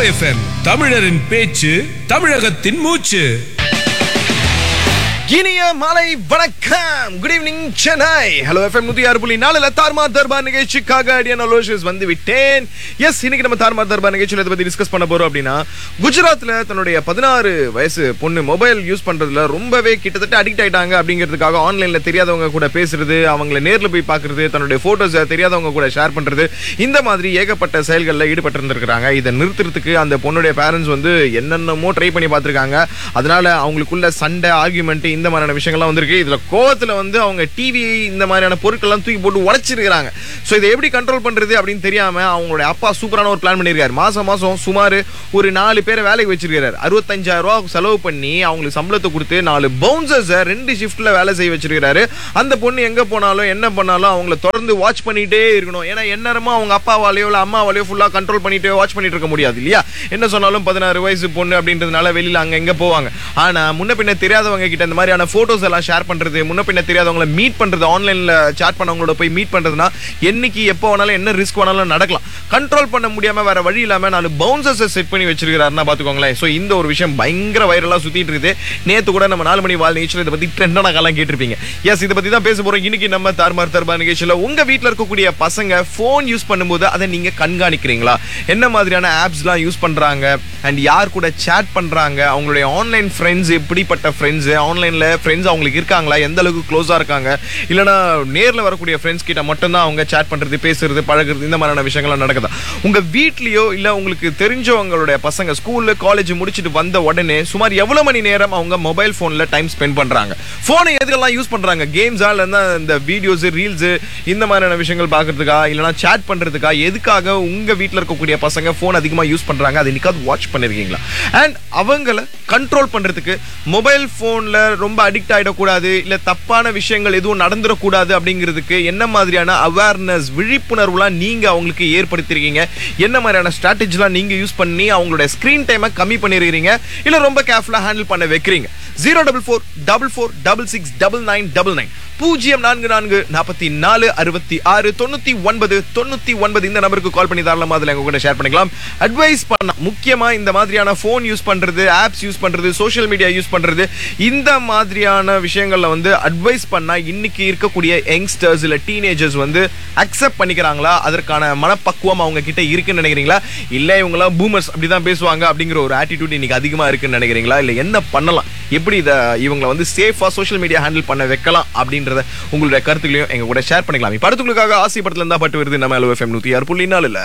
FM தமிழரின் பேச்சு தமிழகத்தின் மூச்சு இனிய மாலை வணக்கம் good evening Chennai hello FM நூத்தி ஆறு புள்ளி நாலுல தார்மார் தர்பார் நிகழ்ச்சிக்காக அடியான லோஷஸ் வந்து விட்டேன் எஸ் இன்னைக்கு நம்ம தார்மார் தர்பார் நிகழ்ச்சியில இதை பத்தி டிஸ்கஸ் பண்ண போறோம் அப்படின்னா குஜராத்ல தன்னுடைய பதினாறு வயசு பொண்ணு மொபைல் யூஸ் பண்றதுல ரொம்பவே கிட்டத்தட்ட அடிக்ட் ஆயிட்டாங்க அப்படிங்கிறதுக்காக ஆன்லைன்ல தெரியாதவங்க கூட பேசுறது அவங்கள நேர்ல போய் பாக்குறது தன்னுடைய போட்டோஸ் தெரியாதவங்க கூட ஷேர் பண்றது இந்த மாதிரி ஏகப்பட்ட செயல்களில் ஈடுபட்டு இருந்திருக்கிறாங்க இதை நிறுத்துறதுக்கு அந்த பொண்ணுடைய பேரண்ட்ஸ் வந்து என்னென்னமோ ட்ரை பண்ணி பார்த்திருக்காங்க அதனால அவங்களுக்குள்ள சண்டை ஆர்குமெண்ட் இந்த மாதிரியான விஷயங்கள்லாம் வந்திருக்கு இதுல கோவத்துல வந்து அவங்க டிவி இந்த மாதிரியான பொருட்கள்லாம் தூக்கி போட்டு உடைச்சிருக்காங்க ஸோ இதை எப்படி கண்ட்ரோல் பண்றது அப்படின்னு தெரியாம அவங்களுடைய அப்பா சூப்பரான ஒரு பிளான் பண்ணியிருக்காரு மாசம் மாசம் சுமார் ஒரு நாலு பேரை வேலைக்கு வச்சிருக்காரு அறுபத்தஞ்சாயிரம் ரூபா செலவு பண்ணி அவங்களுக்கு சம்பளத்தை கொடுத்து நாலு பவுன்சர்ஸை ரெண்டு ஷிஃப்ட்ல வேலை செய்ய வச்சிருக்காரு அந்த பொண்ணு எங்க போனாலும் என்ன பண்ணாலும் அவங்கள தொடர்ந்து வாட்ச் பண்ணிட்டே இருக்கணும் ஏன்னா எந்நேரமும் அவங்க அப்பாவாலேயோ இல்லை அம்மாவாலேயோ ஃபுல்லா கண்ட்ரோல் பண்ணிட்டு வாட்ச் பண்ணிட்டு இருக்க முடியாது இல்லையா என்ன சொன்னாலும் பதினாறு வயசு பொண்ணு அப்படின்றதுனால வெளியில அங்க எங்க போவாங்க ஆனா முன்ன பின்ன தெரியாதவங்க கிட்ட இந்த மாதிரியான போட்டோஸ் எல்லாம் ஷேர் பண்றது முன்ன பின்ன தெரியாதவங்கள மீட் பண்றது ஆன்லைன்ல சாட் பண்ணவங்களோட போய் மீட் பண்றதுனா என்னைக்கு எப்போ வேணாலும் என்ன ரிஸ்க் வேணாலும் நடக்கலாம் கண்ட்ரோல் பண்ண முடியாம வேற வழி இல்லாம நாலு பவுன்சர்ஸ் செட் பண்ணி வச்சிருக்காருன்னா பாத்துக்கோங்களேன் சோ இந்த ஒரு விஷயம் பயங்கர வைரலா சுத்திட்டு இருக்குது நேத்து கூட நம்ம நாலு மணி வாழ் நிகழ்ச்சியில் இதை பத்தி ட்ரெண்டான காலம் கேட்டிருப்பீங்க எஸ் இதை பத்தி தான் பேச போறோம் இன்னைக்கு நம்ம தார்மார் தர்பா நிகழ்ச்சியில உங்க வீட்ல இருக்கக்கூடிய பசங்க போன் யூஸ் பண்ணும்போது அதை நீங்க கண்காணிக்கிறீங்களா என்ன மாதிரியான ஆப்ஸ்லாம் யூஸ் பண்றாங்க அண்ட் யார் கூட சேட் பண்றாங்க அவங்களுடைய ஆன்லைன் ஃப்ரெண்ட்ஸ் எப்படிப்பட்ட ஃப்ரெண்ட்ஸ் ஆன்லைன்ல ஃப்ரெண்ட்ஸ் அவங்களுக்கு இருக்காங்களா எந்த அளவுக்கு க்ளோஸா இருக்காங்க இல்லனா நேர்ல வரக்கூடிய ஃப்ரெண்ட்ஸ் கிட்ட மட்டும்தான் அவங்க சேட் பண்றது பேசுறது பழகுறது இந்த மாதிரியான விஷயங்கள்லாம் நடக்குதா உங்க வீட்லயோ இல்ல உங்களுக்கு தெரிஞ்சவங்களுடைய பசங்க ஸ்கூல்ல காலேஜ் முடிச்சுட்டு வந்த உடனே சுமார் எவ்வளவு மணி நேரம் அவங்க மொபைல் போன்ல டைம் ஸ்பெண்ட் பண்றாங்க போனை எதுக்கெல்லாம் யூஸ் பண்றாங்க கேம்ஸா இல்லைன்னா இந்த வீடியோஸ் ரீல்ஸ் இந்த மாதிரியான விஷயங்கள் பார்க்கறதுக்கா இல்லைனா சேட் பண்றதுக்கா எதுக்காக உங்க வீட்ல இருக்கக்கூடிய பசங்க போன் அதிகமா யூஸ் பண்றாங்க அது என்னைக்காவது வாட்ச் பண்ணிருக்கீங்களா அண்ட் அவங்கள கண்ட்ரோல் பண்றதுக்கு மொபைல் போன்ல ரொம்ப அடிக்ட் ஆயிடக்கூடாது இல்ல தப்பான விஷயங்கள் எதுவும் நடந்துடக்கூடாது அப்படிங்கிறதுக்கு என்ன மாதிரியான அவேர்னஸ் விழிப்புணர்வுலாம் நீங்க அவங்களுக்கு ஏற்படுத்திருக்கீங்க என்ன மாதிரியான ஸ்ட்ராட்டஜிலாம் நீங்க யூஸ் பண்ணி அவங்களோட ஸ்கிரீன் டைமை கம்மி பண்ணிருக்கீங்க இல்ல ரொம்ப கேர்ஃபுல்லா ஹேண்டில் பண்ண வைக்கிறீங்க zero double four double four double six double nine double nine பூஜ்ஜியம் நான்கு நான்கு நாற்பத்தி நாலு அறுபத்தி ஆறு தொண்ணூத்தி ஒன்பது தொண்ணூத்தி ஒன்பது இந்த நம்பருக்கு கால் பண்ணி தாராளமா அதில் எங்க கூட ஷேர் பண்ணிக்கலாம் அட்வைஸ் பண்ண முக்கியமா இந்த மாதிரியான ஃபோன் யூஸ் பண்றது ஆப்ஸ் யூஸ் பண்றது சோஷியல் மீடியா யூஸ் பண்றது இந்த மாதிரியான விஷயங்கள்ல வந்து அட்வைஸ் பண்ணா இன்னைக்கு இருக்கக்கூடிய யங்ஸ்டர்ஸ் இல்ல டீனேஜர்ஸ் வந்து அக்செப்ட் பண்ணிக்கிறாங்களா அதற்கான மனப்பக்குவம் அவங்க கிட்ட இருக்குன்னு நினைக்கிறீங்களா இல்ல இவங்களாம் பூமர்ஸ் அப்படிதான் பேசுவாங்க அப்படிங்கிற ஒரு ஆட்டிடியூட் இன்னைக்கு அதிகமா இருக்குன்னு நினைக்கிறீங்களா இல்ல என்ன பண்ணலாம் எப்படி இதை இவங்களை வந்து சேஃபா சோஷியல் மீடியா ஹேண்டில் பண்ண வைக்கலாம் அப்படின்றத உங்களுடைய கருத்துக்களையும் எங்க கூட ஷேர் பண்ணிக்கலாம் இப்ப அடுத்தவங்களுக்காக ஆசை படத்துல இருந்தா பட்டு வருது நம்ம எஃப்எம் நூத்தி ஆறு புள்ளி நாலு